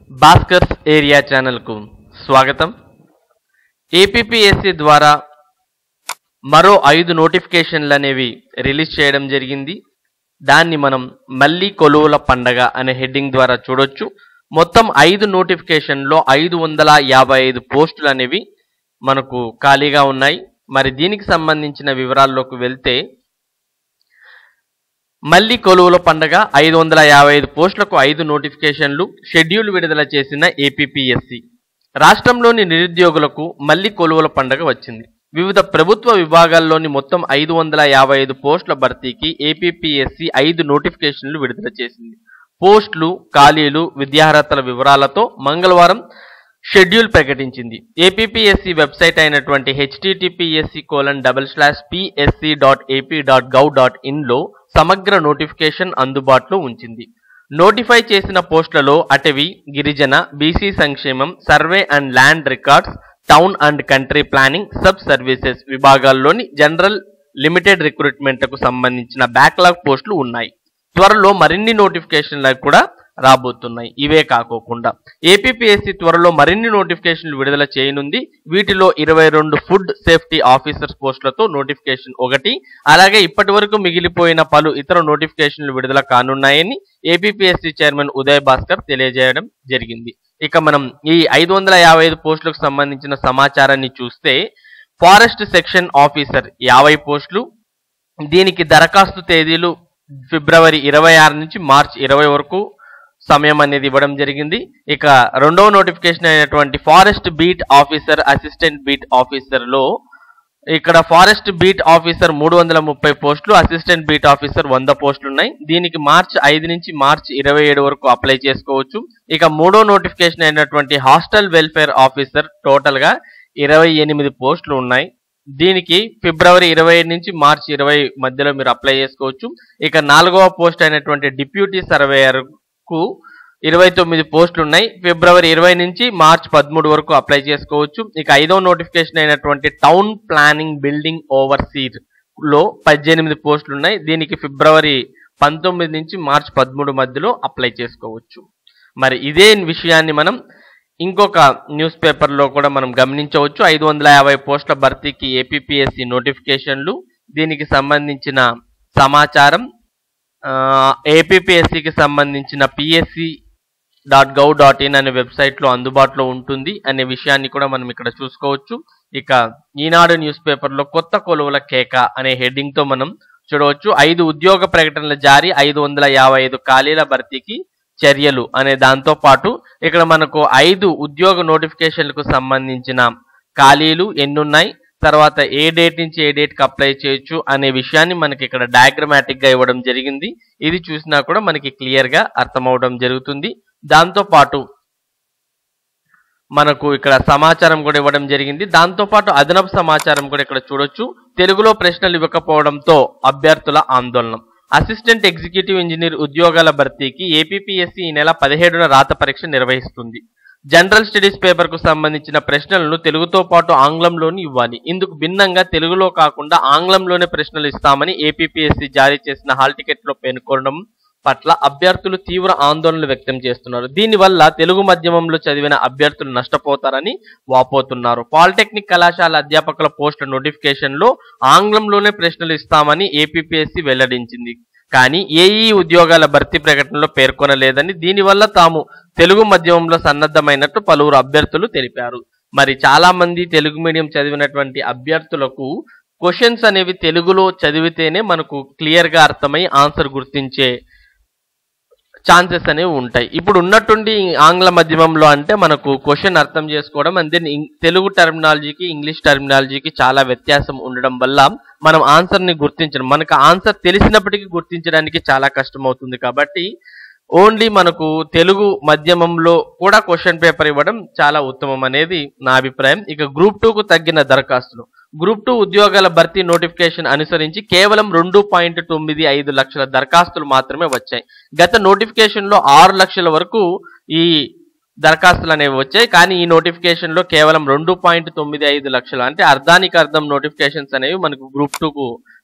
Bhaskar's area ఛానల్కు స్వాగతం APPSC ద్వారా మరో ఐదు నోటిఫికేషన్లు అనేవి రిలీజ్ చేయడం జరిగింది దాన్ని మనం మళ్ళీ కొలువుల పండగ అనే హెడ్డింగ్ ద్వారా చూడొచ్చు మొత్తం ఐదు నోటిఫికేషన్లో ఐదు వందల యాభై ఐదు పోస్టులు అనేవి మనకు ఖాళీగా ఉన్నాయి మరి దీనికి సంబంధించిన వివరాల్లోకి వెళ్తే మళ్ళీ కొలువుల పండగ ఐదు వందల యాభై ఐదు పోస్టులకు ఐదు నోటిఫికేషన్లు షెడ్యూల్ విడుదల చేసిన ఏపీపీఎస్సి రాష్ట్రంలోని నిరుద్యోగులకు మళ్ళీ కొలువుల పండగ వచ్చింది వివిధ ప్రభుత్వ విభాగాల్లోని మొత్తం ఐదు వందల యాభై ఐదు పోస్టుల భర్తీకి ఏపీపీఎస్సి ఐదు నోటిఫికేషన్లు విడుదల చేసింది పోస్టులు ఖాళీలు విద్యార్హతల వివరాలతో మంగళవారం షెడ్యూల్ ప్రకటించింది ఏపీపీఎస్సి వెబ్సైట్ అయినటువంటి HTTPS colon double slash PSC dot AP dot gov dot ఇన్లో సమగ్ర నోటిఫికేషన్ అందుబాటులో ఉంచింది నోటిఫై చేసిన పోస్టులలో అటవీ గిరిజన బీసీ సంక్షేమం survey and land records town and country planning sub services విభాగాల్లోని జనరల్ లిమిటెడ్ రిక్రూట్మెంట్కు సంబంధించిన బ్యాక్లాగ్ పోస్టులు ఉన్నాయి త్వరలో మరిన్ని నోటిఫికేషన్లకు కూడా రాబోతున్నాయి ఇవే కాకోకుండా ఏపీపీఎస్సీ త్వరలో మరిన్ని నోటిఫికేషన్లు విడుదల చేయనుంది వీటిలో ఇరవై రెండు ఫుడ్ సేఫ్టీ ఆఫీసర్స్ పోస్టులతో నోటిఫికేషన్ ఒకటి అలాగే ఇప్పటి వరకు మిగిలిపోయిన పలు ఇతర నోటిఫికేషన్లు విడుదల కానున్నాయని ఏపీపీఎస్సీ చైర్మన్ ఉదయ్ భాస్కర్ తెలియజేయడం జరిగింది ఇక మనం ఈ ఐదు వందల యాభై ఐదు పోస్టులకు సంబంధించిన సమాచారాన్ని చూస్తే ఫారెస్ట్ సెక్షన్ ఆఫీసర్ యాభై పోస్టులు దీనికి దరఖాస్తు తేదీలు ఫిబ్రవరి ఇరవై ఆరు నుంచి మార్చ్ ఇరవై వరకు సమయం అనేది ఇవ్వడం జరిగింది ఇక రెండవ నోటిఫికేషన్ అయినటువంటి forest beat officer assistant beat officer లో ఇక్కడ ఫారెస్ట్ బీట్ ఆఫీసర్ మూడు వందల ముప్పై పోస్టులు అసిస్టెంట్ బీట్ ఆఫీసర్ వంద పోస్టులు ఉన్నాయి దీనికి మార్చ్ ఐదు నుంచి మార్చ్ ఇరవై ఏడు వరకు అప్లై చేసుకోవచ్చు ఇక మూడో నోటిఫికేషన్ అయినటువంటి హాస్టల్ వెల్ఫేర్ ఆఫీసర్ టోటల్ గా ఇరవై ఎనిమిది పోస్టులు ఉన్నాయి దీనికి ఫిబ్రవరి ఇరవై నుంచి మార్చ్ ఇరవై మధ్యలో మీరు అప్లై చేసుకోవచ్చు ఇక నాలుగవ పోస్ట్ అయినటువంటి డిప్యూటీ సర్వేయర్ కు ఇరవై తొమ్మిది పోస్టులు ఉన్నాయి ఫిబ్రవరి ఇరవై నుంచి మార్చ్ పదమూడు వరకు అప్లై చేసుకోవచ్చు ఇక ఐదో నోటిఫికేషన్ అయినటువంటి టౌన్ ప్లానింగ్ బిల్డింగ్ ఓవర్సీర్ లో పద్దెనిమిది పోస్టులు ఉన్నాయి దీనికి ఫిబ్రవరి పంతొమ్మిది నుంచి మార్చ్ పదమూడు మధ్యలో అప్లై చేసుకోవచ్చు మరి ఇదే విషయాన్ని మనం ఇంకొక న్యూస్ పేపర్లో కూడా మనం గమనించవచ్చు ఐదు వందల యాభై పోస్టుల భర్తీకి ఏపీపీఎస్సి నోటిఫికేషన్లు దీనికి సంబంధించిన సమాచారం ఏపీపీఎస్సికి సంబంధించిన PSC dot gov dot in అనే వెబ్సైట్లో అందుబాటులో ఉంటుంది అనే విషయాన్ని కూడా మనం ఇక్కడ చూసుకోవచ్చు ఇక ఈనాడు న్యూస్ పేపర్లో కొత్త కొలువుల కేక అనే హెడ్డింగ్తో మనం చూడవచ్చు ఐదు ఉద్యోగ ప్రకటనల జారీ ఐదు వందల యాభై ఐదు ఖాళీల భర్తీకి చర్యలు అనే దాంతో పాటు ఇక్కడ మనకు ఐదు ఉద్యోగ నోటిఫికేషన్లకు సంబంధించిన ఖాళీలు ఎన్నున్నాయి తర్వాత ఏ డేట్ నుంచి ఏ డేట్కి అప్లై చేయొచ్చు అనే విషయాన్ని మనకి ఇక్కడ డయాగ్రమాటిక్ గా ఇవ్వడం జరిగింది ఇది చూసినా కూడా మనకి క్లియర్ గా అర్థమవడం జరుగుతుంది దాంతో పాటు మనకు ఇక్కడ సమాచారం కూడా ఇవ్వడం జరిగింది దాంతో పాటు అదనపు సమాచారం కూడా ఇక్కడ చూడొచ్చు తెలుగులో ప్రశ్నలు ఇవ్వకపోవడంతో అభ్యర్థుల ఆందోళన అసిస్టెంట్ ఎగ్జిక్యూటివ్ ఇంజనీర్ ఉద్యోగాల భర్తీకి ఏపీపీఎస్సీ ఈ నెల పదిహేడున రాత పరీక్ష నిర్వహిస్తుంది జనరల్ స్టడీస్ పేపర్ కు సంబంధించిన ప్రశ్నలను తెలుగుతో పాటు ఆంగ్లంలోని ఇవ్వాలి ఇందుకు భిన్నంగా తెలుగులో కాకుండా ఆంగ్లంలోనే ప్రశ్నలు ఇస్తామని ఏపీపీఎస్సీ జారీ చేసిన హాల్ టికెట్ లో పేర్కొనడం పట్ల అభ్యర్థులు తీవ్ర ఆందోళనలు వ్యక్తం చేస్తున్నారు దీనివల్ల తెలుగు మాధ్యమంలో చదివిన అభ్యర్థులు నష్టపోతారని వాపోతున్నారు పాలిటెక్నిక్ కళాశాల అధ్యాపకుల పోస్టుల నోటిఫికేషన్లో ఆంగ్లంలోనే ప్రశ్నలు ఇస్తామని ఏపీపీఎస్సీ వెల్లడించింది కానీ ఏఈ ఉద్యోగాల భర్తీ ప్రకటనలో పేర్కొనలేదని దీనివల్ల తాము తెలుగు మాధ్యమంలో సన్నద్ధమైనట్టు పలువురు అభ్యర్థులు తెలిపారు మరి చాలా మంది తెలుగు మీడియం చదివినటువంటి అభ్యర్థులకు క్వశ్చన్స్ అనేవి తెలుగులో చదివితేనే మనకు క్లియర్ గా అర్థమై ఆన్సర్ గుర్తించే ఛాన్సెస్ అనేవి ఉంటాయి ఇప్పుడు ఉన్నట్టుండి ఆంగ్ల మాధ్యమంలో అంటే మనకు క్వశ్చన్ అర్థం చేసుకోవడం అండ్ దెన్ తెలుగు టర్మినాలజీకి ఇంగ్లీష్ టర్మినాలజీకి చాలా వ్యత్యాసం ఉండడం వల్ల మనం ఆన్సర్ ని గుర్తించడం మనకు ఆన్సర్ తెలిసినప్పటికీ గుర్తించడానికి చాలా కష్టం అవుతుంది కాబట్టి ఓన్లీ మనకు తెలుగు మాధ్యమంలో కూడా క్వశ్చన్ పేపర్ ఇవ్వడం చాలా ఉత్తమం అనేది నా అభిప్రాయం ఇక గ్రూప్ కు తగ్గిన దరఖాస్తులు గ్రూప్ టూ ఉద్యోగాల భర్తీ నోటిఫికేషన్ అనుసరించి కేవలం రెండు పాయింట్ తొమ్మిది ఐదు లక్షల దరఖాస్తులు మాత్రమే వచ్చాయి గత నోటిఫికేషన్ లో ఆరు లక్షల వరకు ఈ దరఖాస్తులు అనేవి వచ్చాయి కానీ ఈ నోటిఫికేషన్ లో కేవలం రెండు పాయింట్ తొమ్మిది ఐదు లక్షలు అంటే అర్ధానికి అర్ధం నోటిఫికేషన్స్ అనేవి మనకు గ్రూప్ కు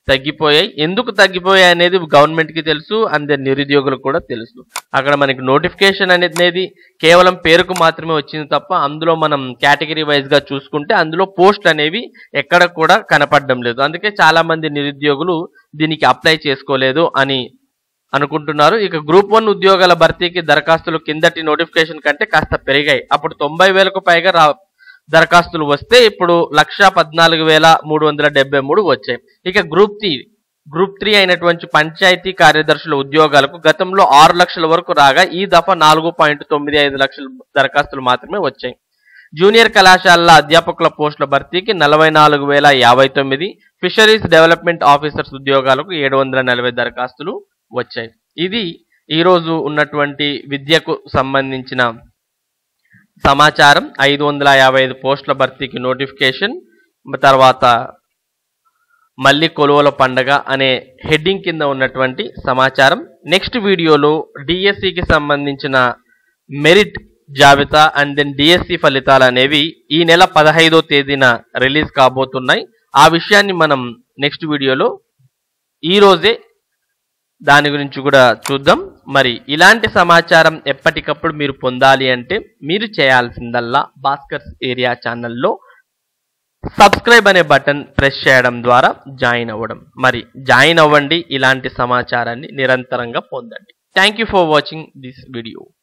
తగ్గిపోయాయి ఎందుకు తగ్గిపోయాయి అనేది గవర్నమెంట్ కి తెలుసు అండ్ నిరుద్యోగులకు కూడా తెలుసు అక్కడ మనకి నోటిఫికేషన్ అనేది కేవలం పేరుకు మాత్రమే వచ్చింది తప్ప అందులో మనం కేటగిరీ వైజ్ గా చూసుకుంటే అందులో పోస్ట్ అనేవి ఎక్కడ కూడా కనపడడం లేదు అందుకే చాలా మంది నిరుద్యోగులు దీనికి అప్లై చేసుకోలేదు అని అనుకుంటున్నారు ఇక గ్రూప్ వన్ ఉద్యోగాల భర్తీకి దరఖాస్తులు కిందటి నోటిఫికేషన్ కంటే కాస్త పెరిగాయి అప్పుడు తొంభై వేలకు పైగా రా దరఖాస్తులు వస్తే ఇప్పుడు లక్ష పద్నాలుగు వేల మూడు వందల డెబ్బై మూడు వచ్చాయి ఇక గ్రూప్ త్రీ గ్రూప్ త్రీ అయినటువంటి పంచాయతీ కార్యదర్శుల ఉద్యోగాలకు గతంలో ఆరు లక్షల వరకు రాగా ఈ దఫా నాలుగు పాయింట్ తొమ్మిది ఐదు లక్షల దరఖాస్తులు మాత్రమే వచ్చాయి జూనియర్ కళాశాలల అధ్యాపకుల పోస్టుల భర్తీకి నలభై నాలుగు వేల యాభై తొమ్మిది ఫిషరీస్ డెవలప్మెంట్ ఆఫీసర్స్ ఉద్యోగాలకు ఏడు వందల నలభై దరఖాస్తులు వచ్చాయి ఇది ఈరోజు ఉన్నటువంటి విద్యకు సంబంధించిన సమాచారం ఐదు వందల యాభై ఐదు పోస్టుల భర్తీకి నోటిఫికేషన్ తర్వాత మళ్ళీ కొలువల పండగ అనే హెడ్డింగ్ కింద ఉన్నటువంటి సమాచారం నెక్స్ట్ వీడియోలో డిఎస్సికి సంబంధించిన మెరిట్ జాబితా అండ్ దెన్ డిఎస్సి ఫలితాలు అనేవి ఈ నెల పదహైదో తేదీన రిలీజ్ కాబోతున్నాయి ఆ విషయాన్ని మనం నెక్స్ట్ వీడియోలో ఈ రోజే దాని గురించి కూడా చూద్దాం మరి ఇలాంటి సమాచారం ఎప్పటికప్పుడు మీరు పొందాలి అంటే మీరు చేయాల్సిందల్లా భాస్కర్స్ ఏరియా ఛానల్లో సబ్స్క్రైబ్ అనే బటన్ ప్రెస్ చేయడం ద్వారా జాయిన్ అవ్వడం మరి జాయిన్ అవ్వండి ఇలాంటి సమాచారాన్ని నిరంతరంగా పొందండి thank you for watching this video